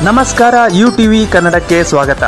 ನಮಸ್ಕಾರ you TV ಕನ್ನಡಕ್ಕೆ ಸ್ವಾಗತ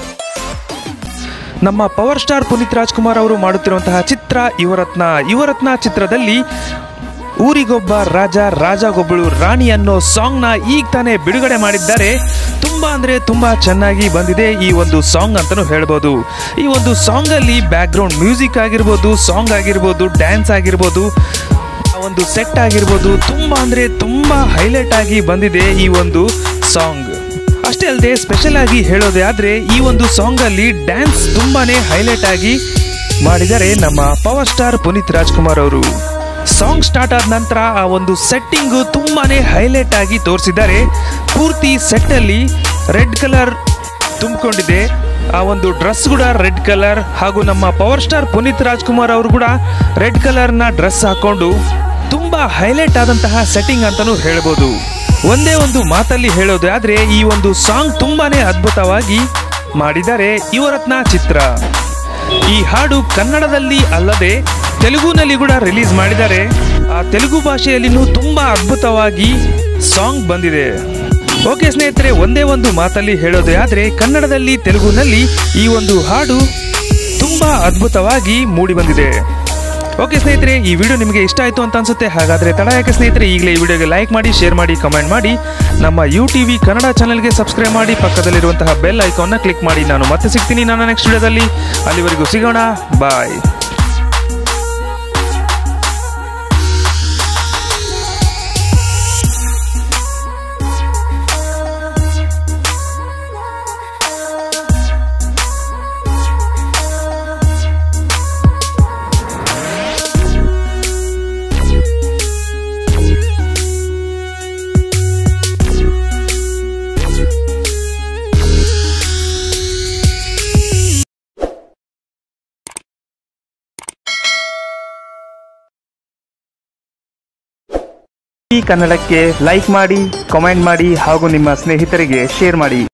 ನಮ್ಮ ಪವರ್ ಸ್ಟಾರ್ ಪುನೀತ್ ರಾಜ್ಕುಮಾರ್ ಅವರು ಮಾಡುತ್ತಿರುವಂತಹ ಚಿತ್ರ ಯುವರತ್ನ ಯುವರತ್ನ ಚಿತ್ರದಲ್ಲಿ ಊರಿಗೊಬ್ಬ ರಾಜ ರಾಜಗೊಬ್ಬಳು ರಾಣಿ ಅನ್ನೋ ಸಾಂಗ್ನ ಈಗ ತಾನೇ ಬಿಡುಗಡೆ ಮಾಡಿದ್ದಾರೆ ತುಂಬಾ ಅಂದ್ರೆ ತುಂಬಾ ಚೆನ್ನಾಗಿ ಬಂದಿದೆ ಈ ಒಂದು ಸಾಂಗ್ ಅಂತಾನು ಹೇಳ್ಬೋದು ಈ ಒಂದು ಸಾಂಗ್ ಅಲ್ಲಿ ಬ್ಯಾಕ್ ಗ್ರೌಂಡ್ ಮ್ಯೂಸಿಕ್ ಆಗಿರ್ಬೋದು ಸಾಂಗ್ ಆಗಿರ್ಬೋದು ಡ್ಯಾನ್ಸ್ ಆಗಿರ್ಬೋದು ಆ ಒಂದು ಸೆಟ್ ಆಗಿರ್ಬೋದು ತುಂಬಾ ಅಂದ್ರೆ ತುಂಬಾ ಹೈಲೈಟ್ ಆಗಿ ಬಂದಿದೆ ಈ ಒಂದು ಸಾಂಗ್ ಅಷ್ಟೇ ಅಲ್ಲದೆ ಸ್ಪೆಷಲ್ ಆಗಿ ಹೇಳೋದೇ ಆದ್ರೆ ಈ ಒಂದು ಸಾಂಗ್ ಅಲ್ಲಿ ಡ್ಯಾನ್ಸ್ ತುಂಬಾನೇ ಹೈಲೈಟ್ ಆಗಿ ಮಾಡಿದ್ದಾರೆ ನಮ್ಮ ಪವರ್ ಸ್ಟಾರ್ ಪುನೀತ್ ರಾಜ್ಕುಮಾರ್ ಅವರು ಸಾಂಗ್ ಸ್ಟಾರ್ಟ್ ಆದ ನಂತರ ಆ ಒಂದು ಸೆಟ್ಟಿಂಗ್ ತುಂಬಾನೇ ಹೈಲೈಟ್ ಆಗಿ ತೋರಿಸಿದ್ದಾರೆ ಪೂರ್ತಿ ಸೆಟ್ ಅಲ್ಲಿ ರೆಡ್ ಕಲರ್ ತುಂಬಿಕೊಂಡಿದೆ ಆ ಒಂದು ಡ್ರೆಸ್ ಕೂಡ ರೆಡ್ ಕಲರ್ ಹಾಗೂ ನಮ್ಮ ಪವರ್ ಸ್ಟಾರ್ ಪುನೀತ್ ರಾಜ್ಕುಮಾರ್ ಅವರು ಕೂಡ ರೆಡ್ ಕಲರ್ನ ಡ್ರೆಸ್ ಹಾಕೊಂಡು ತುಂಬಾ ಹೈಲೈಟ್ ಆದಂತಹ ಸೆಟ್ಟಿಂಗ್ ಅಂತಾನೂ ಹೇಳ್ಬೋದು ಒಂದೇ ಒಂದು ಮಾತಲ್ಲಿ ಹೇಳೋದು ಆದ್ರೆ ಈ ಒಂದು ಸಾಂಗ್ ತುಂಬಾನೇ ಅದ್ಭುತವಾಗಿ ಮಾಡಿದ್ದಾರೆ ಯುವರತ್ನ ಚಿತ್ರ ಈ ಹಾಡು ಕನ್ನಡದಲ್ಲಿ ಅಲ್ಲದೆ ತೆಲುಗುನಲ್ಲಿ ಕೂಡ ರಿಲೀಸ್ ಮಾಡಿದ್ದಾರೆ ಆ ತೆಲುಗು ಭಾಷೆಯಲ್ಲಿನೂ ತುಂಬಾ ಅದ್ಭುತವಾಗಿ ಸಾಂಗ್ ಬಂದಿದೆ ಓಕೆ ಸ್ನೇಹಿತರೆ ಒಂದೇ ಒಂದು ಮಾತಲ್ಲಿ ಹೇಳೋದೇ ಆದ್ರೆ ಕನ್ನಡದಲ್ಲಿ ತೆಲುಗುನಲ್ಲಿ ಈ ಒಂದು ಹಾಡು ತುಂಬಾ ಅದ್ಭುತವಾಗಿ ಮೂಡಿ ಬಂದಿದೆ ಓಕೆ ಸ್ನೇಹಿತರೆ ಈ ವಿಡಿಯೋ ನಿಮಗೆ ಇಷ್ಟ ಆಯಿತು ಅಂತ ಅನ್ಸುತ್ತೆ ಹಾಗಾದ್ರೆ ತಡ ಯಾಕೆ ಸ್ನೇಹಿತರೆ ಈಗಲೇ ಈ ವಿಡಿಯೋಗೆ ಲೈಕ್ ಮಾಡಿ ಶೇರ್ ಮಾಡಿ ಕಮೆಂಟ್ ಮಾಡಿ ನಮ್ಮ ಯು ಟಿ ವಿ ಕನ್ನಡ ಚಾನಲ್ಗೆ ಸಬ್ಸ್ಕ್ರೈಬ್ ಮಾಡಿ ಪಕ್ಕದಲ್ಲಿರುವಂತಹ ಬೆಲ್ ಐಕಾನ್ನ ಕ್ಲಿಕ್ ಮಾಡಿ ನಾನು ಮತ್ತೆ ಸಿಗ್ತೀನಿ ನನ್ನ ನೆಕ್ಸ್ಟ್ ವಿಡಿಯೋದಲ್ಲಿ ಅಲ್ಲಿವರೆಗೂ ಸಿಗೋಣ ಬಾಯ್ ಈ ಕನ್ನಡಕ್ಕೆ ಲೈಕ್ ಮಾಡಿ ಕಾಮೆಂಟ್ ಮಾಡಿ ಹಾಗೂ ನಿಮ್ಮ ಸ್ನೇಹಿತರಿಗೆ ಶೇರ್ ಮಾಡಿ